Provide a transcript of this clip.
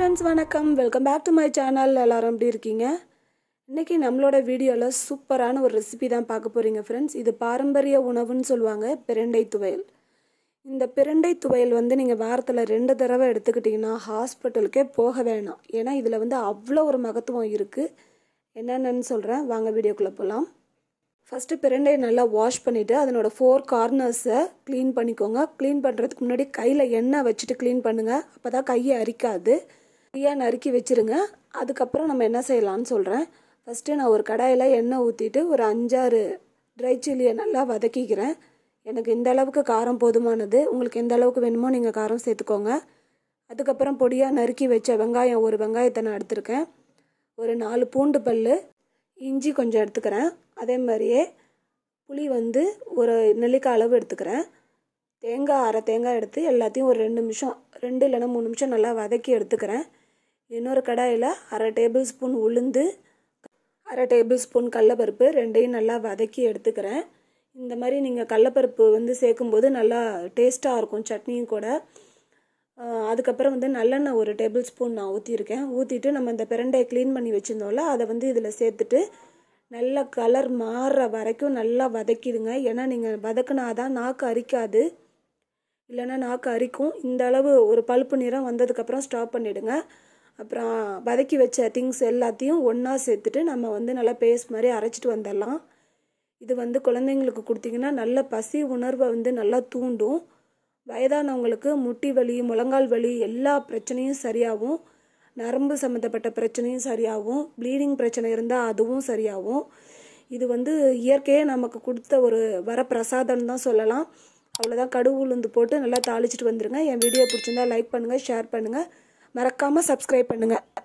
friends வணக்கம் welcome back to my channel எல்லாரும் எப்படி இருக்கீங்க இன்றைக்கி நம்மளோட வீடியோவில் சூப்பரான ஒரு ரெசிபி தான் பார்க்க போகிறீங்க ஃப்ரெண்ட்ஸ் இது பாரம்பரிய உணவுன்னு சொல்லுவாங்க பிரண்டை துவையல் இந்த பிரண்டை துவையல் வந்து நீங்கள் வாரத்தில் ரெண்டு தடவை எடுத்துக்கிட்டிங்கன்னா ஹாஸ்பிட்டலுக்கே போக வேணாம் ஏன்னா இதில் வந்து அவ்வளோ ஒரு மகத்துவம் இருக்குது என்னென்னு சொல்கிறேன் வாங்க வீடியோக்குள்ளே போகலாம் ஃபஸ்ட்டு பிரண்டையை நல்லா வாஷ் பண்ணிவிட்டு அதனோட ஃபோர் கார்னர்ஸை க்ளீன் பண்ணிக்கோங்க க்ளீன் பண்ணுறதுக்கு முன்னாடி கையில் எண்ணெய் வச்சுட்டு க்ளீன் பண்ணுங்கள் அப்போ தான் கையை அரிக்காது கையாக நறுக்கி வச்சுருங்க அதுக்கப்புறம் நம்ம என்ன செய்யலாம்னு சொல்கிறேன் ஃபஸ்ட்டு நான் ஒரு கடாயில் எண்ணெய் ஊற்றிட்டு ஒரு அஞ்சாறு ட்ரை சில்லியை நல்லா வதக்கிக்கிறேன் எனக்கு இந்த அளவுக்கு காரம் போதுமானது உங்களுக்கு எந்த அளவுக்கு வேணுமோ நீங்கள் காரம் சேர்த்துக்கோங்க அதுக்கப்புறம் பொடியாக நறுக்கி வச்ச வெங்காயம் ஒரு வெங்காயத்தை நான் எடுத்திருக்கேன் ஒரு நாலு பூண்டு பல் இஞ்சி கொஞ்சம் எடுத்துக்கிறேன் அதே மாதிரியே புளி வந்து ஒரு நெல்லிக்காய் அளவு எடுத்துக்கிறேன் தேங்காய் அரை தேங்காய் எடுத்து எல்லாத்தையும் ஒரு ரெண்டு நிமிஷம் ரெண்டு இல்லைன்னா மூணு நிமிஷம் நல்லா வதக்கி எடுத்துக்கிறேன் இன்னொரு கடாயில் அரை டேபிள் ஸ்பூன் உளுந்து அரை டேபிள் ஸ்பூன் கடலப்பருப்பு ரெண்டையும் நல்லா வதக்கி எடுத்துக்கிறேன் இந்த மாதிரி நீங்கள் கடலப்பருப்பு வந்து சேர்க்கும்போது நல்லா டேஸ்ட்டாக இருக்கும் சட்னியும் கூட அதுக்கப்புறம் வந்து நல்லெண்ணெய் ஒரு டேபிள் ஸ்பூன் நான் ஊற்றிருக்கேன் ஊற்றிட்டு நம்ம இந்த பிரண்டையை க்ளீன் பண்ணி வச்சுருந்தோம்ல அதை வந்து இதில் சேர்த்துட்டு நல்ல கலர் மாறுற வரைக்கும் நல்லா வதக்கிடுங்க ஏன்னா நீங்கள் வதக்குனா தான் நாக்கு அரிக்காது இல்லைன்னா நாக்கு அரிக்கும் இந்த அளவு ஒரு பழுப்பு நிறம் வந்ததுக்கப்புறம் ஸ்டாப் பண்ணிவிடுங்க அப்புறம் வதக்கி வச்ச திங்ஸ் எல்லாத்தையும் ஒன்றா சேர்த்துட்டு நம்ம வந்து நல்லா பேஸ்ட் மாதிரி அரைச்சிட்டு வந்துடலாம் இது வந்து குழந்தைங்களுக்கு கொடுத்தீங்கன்னா நல்ல பசி உணர்வை வந்து நல்லா தூண்டும் வயதானவங்களுக்கு முட்டி வலி முழங்கால் வலி எல்லா பிரச்சனையும் சரியாகும் நரம்பு சம்மந்தப்பட்ட பிரச்சனையும் சரியாகும் ப்ளீடிங் பிரச்சனை இருந்தால் அதுவும் சரியாகும் இது வந்து இயற்கையே நமக்கு கொடுத்த ஒரு வரப்பிரசாதம் தான் சொல்லலாம் அவ்வளோதான் கடுகு உளுந்து போட்டு நல்லா தாளிச்சிட்டு வந்துடுங்க என் வீடியோ பிடிச்சிருந்தா லைக் பண்ணுங்கள் ஷேர் பண்ணுங்கள் மறக்காமல் சப்ஸ்கிரைப் பண்ணுங்கள்